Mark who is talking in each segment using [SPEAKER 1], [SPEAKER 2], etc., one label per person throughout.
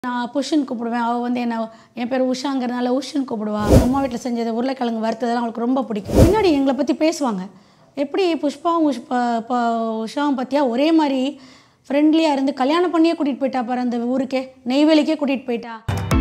[SPEAKER 1] நான் புஷ்ன்னு கூப்பிடுவேன் அவள் வந்து என்ன என் பேர் உஷாங்கிறதுனால உஷுன்னு கூப்பிடுவா அம்மா வீட்டில் செஞ்சது உருளைக்கிழங்கு வறுத்ததெல்லாம் அவளுக்கு ரொம்ப பிடிக்கும் பின்னாடி எங்களை பற்றி பேசுவாங்க எப்படி புஷ்பாவும் உஷ் ப- ப- உஷாவும் பற்றியா ஒரே மாதிரி ஃப்ரெண்ட்லியாக இருந்து கல்யாணம் பண்ணியே கூட்டிகிட்டு போயிட்டா பாரு அந்த ஊருக்கே நெய்வேலிக்கே கூட்டிகிட்டு போயிட்டா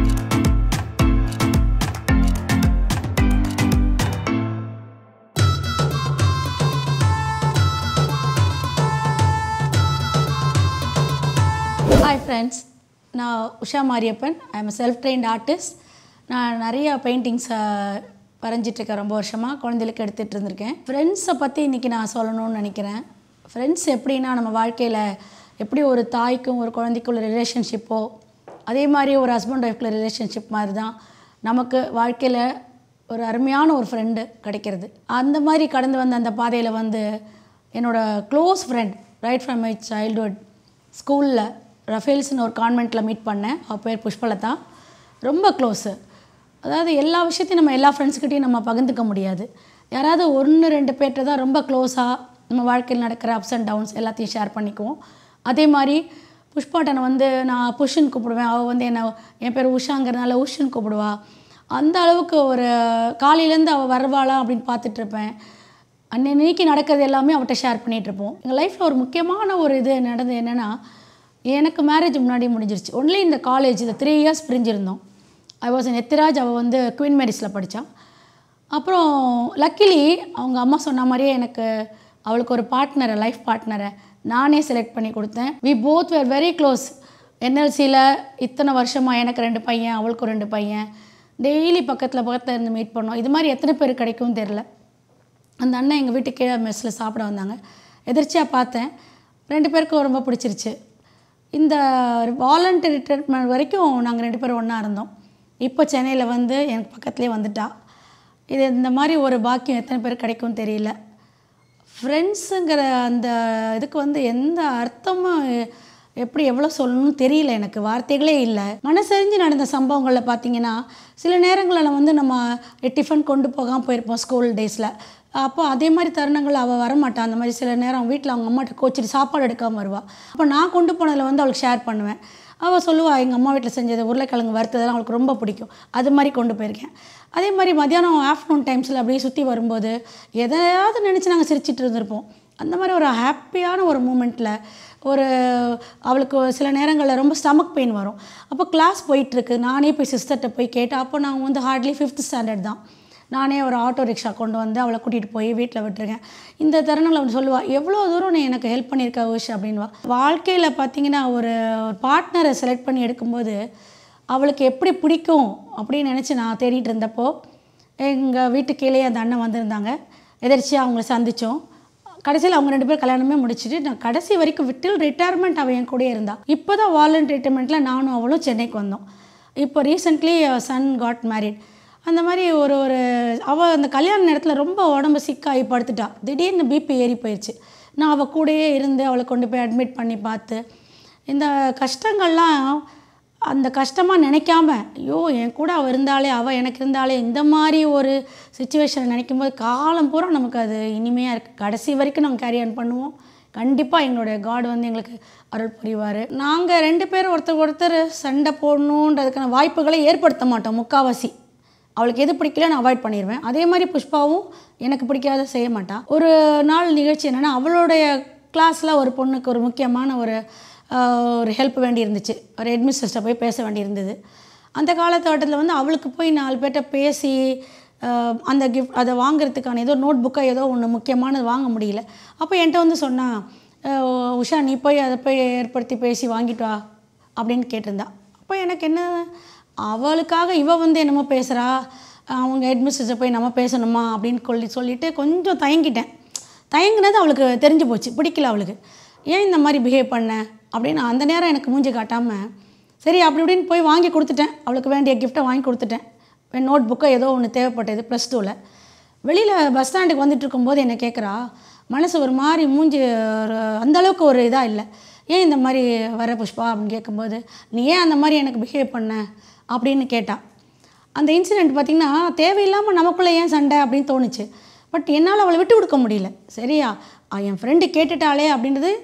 [SPEAKER 1] ஹாய் ஃப்ரெண்ட்ஸ் நான் Usha Mariappan I am self trained artist நான் நிறைய பெயிண்டிங்ஸ் வரைஞ்சிட்ருக்கேன் ரொம்ப வருஷமாக குழந்தைகளுக்கு எடுத்துகிட்டு இருந்திருக்கேன் ஃப்ரெண்ட்ஸை பற்றி இன்றைக்கி நான் சொல்லணும்னு நினைக்கிறேன் ஃப்ரெண்ட்ஸ் எப்படின்னா நம்ம வாழ்க்கையில் எப்படி ஒரு தாய்க்கும் ஒரு குழந்தைக்குள்ள ரிலேஷன்ஷிப்போ அதே மாதிரி ஒரு ஹஸ்பண்ட் ஒய்ஃப்குள்ள ரிலேஷன்ஷிப் மாதிரி தான் நமக்கு வாழ்க்கையில் ஒரு அருமையான ஒரு ஃப்ரெண்டு கிடைக்கிறது அந்த மாதிரி கடந்து வந்த அந்த பாதையில் வந்து என்னோடய close friend right from my childhood ஸ்கூலில் ரஃபேல்ஸ்னு ஒரு கான்வெண்ட்டில் மீட் பண்ணேன் அவள் பேர் புஷ்பலதா ரொம்ப க்ளோஸு அதாவது எல்லா விஷயத்தையும் நம்ம எல்லா ஃப்ரெண்ட்ஸ்கிட்டையும் நம்ம பகிர்ந்துக்க முடியாது யாராவது ஒன்று ரெண்டு பேர்கிட்ட தான் ரொம்ப க்ளோஸாக நம்ம வாழ்க்கையில் நடக்கிற அப்ஸ் அண்ட் டவுன்ஸ் எல்லாத்தையும் ஷேர் பண்ணிக்குவோம் அதே மாதிரி புஷ்பாட்டனை வந்து நான் புஷ்ன்னு கூப்பிடுவேன் அவள் வந்து என்ன என் பேர் உஷாங்கிறதுனால உஷுன்னு கூப்பிடுவா அந்த அளவுக்கு ஒரு காலையிலேருந்து அவள் வருவாளா அப்படின்னு பார்த்துட்ருப்பேன் அன்னைக்கு நடக்கிறது எல்லாமே அவட்ட ஷேர் பண்ணிகிட்ருப்போம் எங்கள் லைஃப்பில் ஒரு முக்கியமான ஒரு இது நடந்தது என்னென்னா எனக்கு மேரேஜ் முன்னாடி முடிஞ்சிருச்சு ஒன்லி இந்த காலேஜ் இந்த த்ரீ இயர்ஸ் பிரிஞ்சிருந்தோம் ஐ வாஸ் எத்திராஜ் அவள் வந்து குவீன் மேரிஸில் படித்தான் அப்புறம் லக்கிலி அவங்க அம்மா சொன்ன மாதிரியே எனக்கு அவளுக்கு ஒரு பார்ட்னரை லைஃப் பார்ட்னரை நானே செலக்ட் பண்ணி கொடுத்தேன் we both were very close என்எல்சியில் இத்தனை வருஷமாக எனக்கு ரெண்டு பையன் அவளுக்கும் ரெண்டு பையன் டெய்லி பக்கத்தில் பக்கத்தில் இருந்து மீட் பண்ணோம் இது மாதிரி எத்தனை பேர் கிடைக்கும் தெரில அந்த அண்ணன் எங்கள் வீட்டு கீழே மெஸ்ஸில் சாப்பிட வந்தாங்க எதிர்ச்சியாக பார்த்தேன் ரெண்டு பேருக்கும் ரொம்ப பிடிச்சிருச்சு இந்த வாலண்டரி ரிட்டைர்மெண்ட் வரைக்கும் நாங்கள் ரெண்டு பேரும் ஒன்றா இருந்தோம் இப்போ சென்னையில் வந்து எனக்கு பக்கத்துலேயே வந்துட்டா இது இந்த மாதிரி ஒரு பாக்கியம் எத்தனை பேர் கிடைக்கும் தெரியல ஃப்ரெண்ட்ஸுங்கிற அந்த இதுக்கு வந்து எந்த அர்த்தமும் எப்படி எவ்வளோ சொல்லணும்னு தெரியல எனக்கு வார்த்தைகளே இல்லை மனசறிஞ்சு நடந்த சம்பவங்களில் பார்த்தீங்கன்னா சில நேரங்களில் வந்து நம்ம டிஃபன் கொண்டு போகாமல் போயிருப்போம் ஸ்கூல் டேஸில் அப்போ அதே மாதிரி தருணங்கள் அவள் வரமாட்டான் அந்த மாதிரி சில நேரம் வீட்டில் அவங்க அம்மாட்ட கோச்சிட்டு சாப்பாடு எடுக்காமல் வருவாள் அப்போ நான் கொண்டு போனதில் வந்து அவளுக்கு ஷேர் பண்ணுவேன் அவள் சொல்லுவாள் எங்கள் அம்மா வீட்டில் செஞ்சது உருளைக்கிழங்கு வறுத்ததெல்லாம் அவளுக்கு ரொம்ப பிடிக்கும் அது மாதிரி கொண்டு போயிருக்கேன் அதே மாதிரி மத்தியானம் ஆஃப்டர்நூன் டைம்ஸில் அப்படியே சுற்றி வரும்போது எதையாவது நினச்சி நாங்கள் சிரிச்சிட்டு இருந்திருப்போம் அந்த மாதிரி ஒரு ஹாப்பியான ஒரு மூமெண்ட்டில் ஒரு அவளுக்கு சில நேரங்களில் ரொம்ப ஸ்டமக் பெயின் வரும் அப்போ கிளாஸ் போயிட்டுருக்கு நானே போய் சிஸ்டர்கிட்ட போய் கேட்டேன் அப்போ நான் வந்து ஹார்ட்லி ஃபிஃப்த் ஸ்டாண்டர்ட் தான் நானே ஒரு ஆட்டோ ரிக்ஷா கொண்டு வந்து அவளை கூட்டிகிட்டு போய் வீட்டில் விட்டுருக்கேன் இந்த தருணங்கள் அவன் சொல்லுவாள் எவ்வளோ தூரம் நீ எனக்கு ஹெல்ப் பண்ணியிருக்க விஷ் அப்படின்வா வாழ்க்கையில் பார்த்தீங்கன்னா ஒரு பார்ட்னரை செலக்ட் பண்ணி எடுக்கும்போது அவளுக்கு எப்படி பிடிக்கும் அப்படின்னு நினச்சி நான் தேடிட்டு இருந்தப்போ எங்கள் வீட்டு கீழே அந்த அண்ணன் வந்திருந்தாங்க எதிர்ச்சியாக அவங்கள சந்தித்தோம் கடைசியில் அவங்க ரெண்டு பேரும் கல்யாணமே முடிச்சுட்டு நான் கடைசி வரைக்கும் விட்டில் ரிட்டையர்மெண்ட் அவள் என் கூடயே இருந்தா இப்போ தான் வாலண்ட் ரிட்டைர்மெண்ட்டில் நானும் அவளும் சென்னைக்கு வந்தோம் இப்போ ரீசெண்ட்லி சன் காட் மேரிட் அந்த மாதிரி ஒரு ஒரு அவள் அந்த கல்யாண நேரத்தில் ரொம்ப உடம்பு சிக்காகி படுத்துட்டா திடீர்னு பிபி ஏறி போயிடுச்சு நான் அவள் கூடயே இருந்து அவளை கொண்டு போய் அட்மிட் பண்ணி பார்த்து இந்த கஷ்டங்கள்லாம் அந்த கஷ்டமாக நினைக்காம ஐயோ என் கூட அவள் இருந்தாலே அவள் எனக்கு இருந்தாலே இந்த மாதிரி ஒரு சுச்சுவேஷன் நினைக்கும் போது காலம் பூரா நமக்கு அது இனிமையாக இருக்குது கடைசி வரைக்கும் நம்ம கேரி ஆன் பண்ணுவோம் கண்டிப்பாக எங்களுடைய காட் வந்து எங்களுக்கு அருள் புரிவார் நாங்கள் ரெண்டு பேரும் ஒருத்தர் ஒருத்தர் சண்டை போடணுன்றதுக்கான வாய்ப்புகளை ஏற்படுத்த மாட்டோம் முக்காவாசி அவளுக்கு எது பிடிக்கல நான் அவாய்ட் பண்ணிடுவேன் அதே மாதிரி புஷ்பாவும் எனக்கு பிடிக்காத செய்ய மாட்டாள் ஒரு நாள் நிகழ்ச்சி என்னென்னா அவளுடைய கிளாஸில் ஒரு பொண்ணுக்கு ஒரு முக்கியமான ஒரு ஆஹ், ஒரு ஹெல்ப் வேண்டி இருந்துச்சு ஒரு ஹெட்மிஸ்டர்ஸ்ட்டை போய் பேச வேண்டியிருந்தது அந்த காலகட்டத்தில் வந்து அவளுக்கு போய் நாலு பேர்கிட்ட பேசி ஆஹ், அந்த கிஃப்ட் அதை வாங்குறதுக்கான ஏதோ நோட் புக்கை ஏதோ ஒன்று முக்கியமானது வாங்க முடியல அப்போ என்கிட்ட வந்து சொன்னா ஆஹ், உஷா நீ போய் அதை போய் ஏற்படுத்தி பேசி வாங்கிட்டு வா அப்படின்னு கேட்டிருந்தா அப்போ எனக்கு என்ன அவளுக்காக இவ வந்து என்னமோ பேசுகிறா அவங்க ஹெட்மிஸ்டர்ஸை போய் நம்ம பேசணுமா அப்படின்னு சொல்லி சொல்லிட்டு கொஞ்சம் தயங்கிட்டேன் தயங்கினது அவளுக்கு தெரிஞ்சு போச்சு பிடிக்கல அவளுக்கு ஏன் இந்த மாதிரி பிஹேவ் பண்ண அப்படின்னு அந்த நேரம் எனக்கு மூஞ்சி காட்டாமல் சரி அப்படி இப்படின்னு போய் வாங்கி கொடுத்துட்டேன் அவளுக்கு வேண்டிய கிஃப்ட்டை வாங்கி கொடுத்துட்டேன் நோட் புக்கை ஏதோ ஒன்று தேவைப்பட்டது ப்ளஸ் டூவில் வெளியில் பஸ் ஸ்டாண்டுக்கு வந்துட்டு இருக்கும்போது என்னை கேட்குறா மனசு ஒரு மாதிரி மூஞ்சி ஒரு அந்த அளவுக்கு ஒரு இதாக இல்லை ஏன் இந்த மாதிரி வர புஷ்பா அப்படின்னு கேட்கும்போது நீ ஏன் அந்த மாதிரி எனக்கு பிஹேவ் பண்ண அப்படின்னு கேட்டா அந்த இன்சிடெண்ட் பார்த்திங்கன்னா தேவையில்லாமல் நமக்குள்ளே ஏன் சண்டை அப்படின்னு தோணுச்சு பட் என்னால் அவளை விட்டு கொடுக்க முடியல சரியா அஹ் என் ஃப்ரெண்டு கேட்டுட்டாளே அப்படின்றது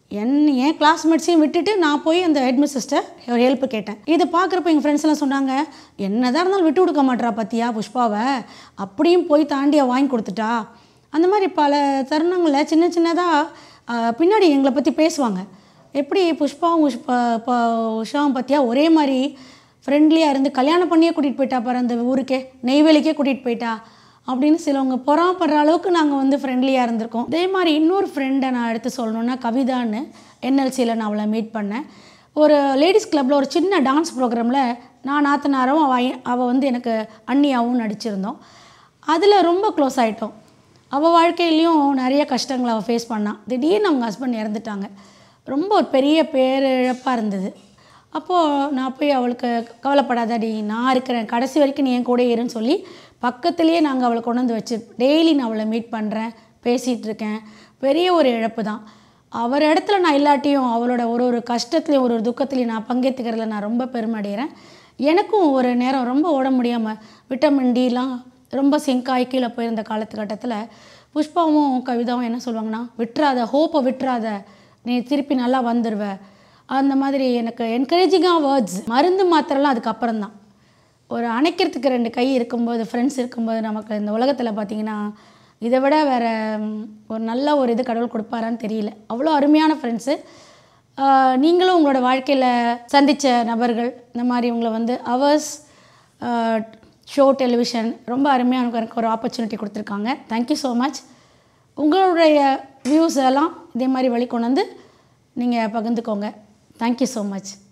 [SPEAKER 1] என் என் கிளாஸ்மேட்ஸையும் விட்டுட்டு நான் போய் அந்த ஹெட் மிஸ்டர் ஒரு ஹெல்ப் கேட்டேன் இதை பார்க்குறப்ப எங்கள் ஃப்ரெண்ட்ஸ் எல்லாம் சொன்னாங்க என்னதான் இருந்தாலும் விட்டு கொடுக்க மாட்றா பத்தியா புஷ்பாவை அப்படியும் போய் தாண்டி அவ வாங்கி கொடுத்துட்டா அந்த மாதிரி பல தருணங்களில் சின்ன சின்னதாக பின்னாடி எங்களை பற்றி பேசுவாங்க எப்படி புஷ்பாவும் உஷ்பா ப- உஷாவும் பற்றியா ஒரே மாதிரி ஃப்ரெண்ட்லியாக இருந்து கல்யாணம் பண்ணியே கூட்டிகிட்டு போயிட்டா பாரு அந்த ஊருக்கே நெய்வேலிக்கே கூட்டிகிட்டு போயிட்டா அப்படின்னு சிலவங்க பொறாமப்படுற அளவுக்கு நாங்கள் வந்து ஃப்ரெண்ட்லியாக இருந்திருக்கோம் அதே மாதிரி இன்னொரு ஃப்ரெண்டை நான் எடுத்து சொல்லணுன்னா கவிதான்னு என்எல்சியில் நான் அவளை மீட் பண்ணேன் ஒரு லேடிஸ் கிளப்பில் ஒரு சின்ன டான்ஸ் ப்ரோக்ராமில் நான் நாத்தனாரும் அவள் அவள் வந்து எனக்கு அண்ணியாவும் நடிச்சிருந்தோம் அதில் ரொம்ப க்ளோஸ் ஆகிட்டோம் அவள் வாழ்க்கையிலையும் நிறைய கஷ்டங்களை அவள் ஃபேஸ் பண்ணான் திடீர்னு அவங்க ஹஸ்பண்ட் இறந்துட்டாங்க ரொம்ப ஒரு பெரிய பேரிழப்பாக இருந்தது அப்போது நான் போய் அவளுக்கு கவலைப்படாதடி நான் இருக்கிறேன் கடைசி வரைக்கும் நீ என் கூட இருன்னு சொல்லி பக்கத்துலேயே நாங்கள் அவளை கொண்டு வந்து வச்சு டெய்லி நான் அவளை மீட் பண்ணுறேன் பேசிகிட்டு இருக்கேன் பெரிய ஒரு இழப்பு தான் அவர் இடத்துல நான் இல்லாட்டியும் அவளோட ஒரு ஒரு கஷ்டத்துலையும் ஒரு ஒரு துக்கத்துலையும் நான் பங்கேற்றுக்கிறதுல நான் ரொம்ப பெருமை அடைகிறேன் எனக்கும் ஒரு நேரம் ரொம்ப ஓட முடியாமல் விட்டமின் டிலாம் ரொம்ப சிங்காகி கீழே போயிருந்த காலத்துக்கட்டத்தில் புஷ்பாவும் கவிதாவும் என்ன சொல்லுவாங்கன்னா விட்டுறாத ஹோப்பை விட்டுறாத நீ திருப்பி நல்லா வந்துடுவ அந்த மாதிரி எனக்கு என்கரேஜிங்காக வேர்ட்ஸ் மருந்து மாத்திரலாம் அதுக்கப்புறம் தான் ஒரு அணைக்கிறதுக்கு ரெண்டு கை இருக்கும்போது ஃப்ரெண்ட்ஸ் இருக்கும்போது நமக்கு இந்த உலகத்தில் பார்த்தீங்கன்னா இதை விட வேறு ஒரு நல்ல ஒரு இது கடவுள் கொடுப்பாரான்னு தெரியல அவ்வளோ அருமையான ஃப்ரெண்ட்ஸு நீங்களும் உங்களோட வாழ்க்கையில் சந்தித்த நபர்கள் இந்த மாதிரி உங்களை வந்து அவர்ஸ் ஷோ டெலிவிஷன் ரொம்ப அருமையாக எனக்கு ஒரு ஆப்பர்ச்சுனிட்டி கொடுத்துருக்காங்க தேங்க்யூ ஸோ மச் உங்களுடைய வியூஸ் எல்லாம் இதே மாதிரி வழி கொண்டு வந்து நீங்கள் பகிர்ந்துக்கோங்க தேங்க்யூ ஸோ மச்